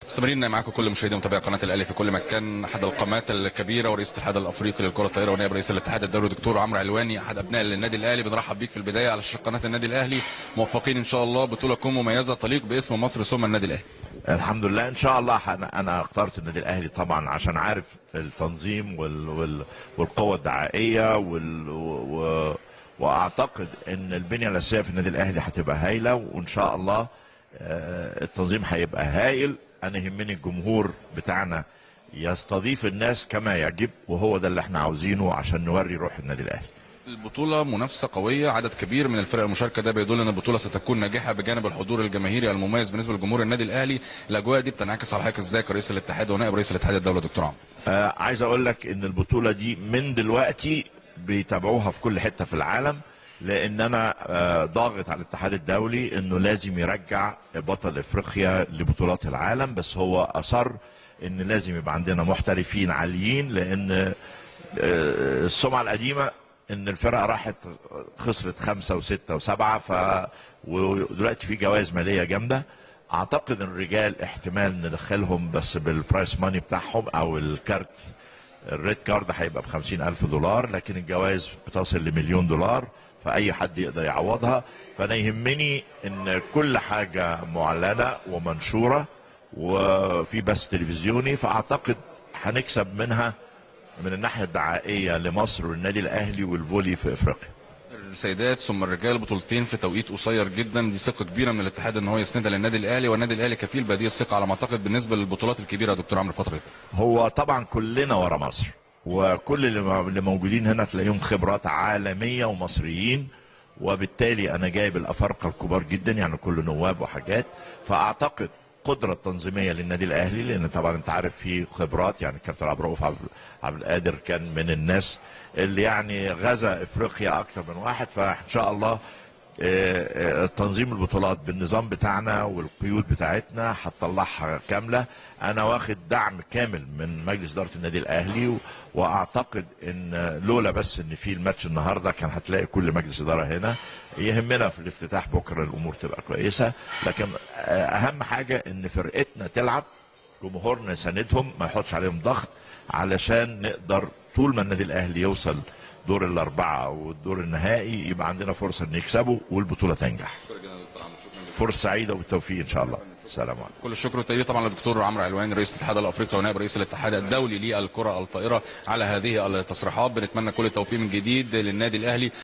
مستمرين معاكم كل مشاهدي ومتابعي قناه الاهلي في كل مكان احد القامات الكبيره ورئيس الاتحاد الافريقي للكره الطائره ونائب رئيس الاتحاد الدولي دكتور عمرو علواني احد ابناء النادي الاهلي بنرحب بيك في البدايه على شاشه قناه النادي الاهلي موفقين ان شاء الله بطوله تكون مميزه تليق باسم مصر ثم النادي الاهلي الحمد لله ان شاء الله انا انا اخترت النادي الاهلي طبعا عشان عارف التنظيم وال وال والقوه الدعائيه وال و واعتقد ان البنيه الاساسيه في النادي الاهلي هتبقى هايله وان شاء الله آه، التنظيم هيبقى هايل انا يهمني الجمهور بتاعنا يستضيف الناس كما يجب وهو ده اللي احنا عاوزينه عشان نوري روح النادي الاهلي البطولة منافسة قوية عدد كبير من الفرق المشاركة ده بيدل ان البطولة ستكون ناجحة بجانب الحضور الجماهيري المميز بالنسبة لجمهور النادي الاهلي الاجواء دي بتنعكس على حضرتك ازاي كرئيس الاتحاد ونائب رئيس الاتحاد الدولي دكتور عمرو آه عايز اقول لك ان البطوله دي من دلوقتي بيتابعوها في كل حته في العالم لان انا آه ضاغط على الاتحاد الدولي انه لازم يرجع بطل افريقيا لبطولات العالم بس هو اصر ان لازم يبقى عندنا محترفين عاليين لان آه السمعه القديمه ان الفرقه راحت خسرت خمسه وسته وسبعه ف ودلوقتي في جوائز ماليه جامده اعتقد ان الرجال احتمال ندخلهم بس بالبرايس ماني بتاعهم او الكارت الريد كارد هيبقى ب ألف دولار لكن الجوائز بتصل لمليون دولار فأي حد يقدر يعوضها فأنا يهمني إن كل حاجة معلنة ومنشورة وفي بث تلفزيوني فأعتقد هنكسب منها من الناحية الدعائية لمصر والنادي الأهلي والفولي في إفريقيا السيدات ثم الرجال بطولتين في توقيت قصير جدا دي ثقه كبيره من الاتحاد ان هو يسندها للنادي الاهلي والنادي الاهلي كفيل بهذه الثقه على ما اعتقد بالنسبه للبطولات الكبيره يا دكتور عمرو الفتره دي هو طبعا كلنا ورا مصر وكل اللي اللي موجودين هنا تلاقيهم خبرات عالميه ومصريين وبالتالي انا جايب الافارقه الكبار جدا يعني كل نواب وحاجات فاعتقد قدرة تنظيمية للنادي الأهلي لأن طبعا أنت عارف في خبرات يعني الكابتن عبد الرؤوف عبد عبد القادر كان من الناس اللي يعني غزا إفريقيا أكتر من واحد فإن شاء الله آه، آه، تنظيم البطولات بالنظام بتاعنا والقيود بتاعتنا هتطلعها كامله انا واخد دعم كامل من مجلس اداره النادي الاهلي و- واعتقد ان لولا بس ان في الماتش النهارده كان هتلاقي كل مجلس اداره هنا يهمنا في الافتتاح بكره الامور تبقى كويسه لكن آه، اهم حاجه ان فرقتنا تلعب جمهورنا يساندهم ما يحطش عليهم ضغط علشان نقدر طول ما النادي الاهلي يوصل دور الاربعه والدور النهائي يبقى عندنا فرصه ان يكسبوا والبطوله تنجح فرصه سعيده وبالتوفيق ان شاء الله السلام عليكم كل الشكر والتقدير طبعا للدكتور عمرو علواني رئيس الاتحاد الافريقي ونائب رئيس الاتحاد الدولي للكره الطائره على هذه التصريحات بنتمنى كل التوفيق من جديد للنادي الاهلي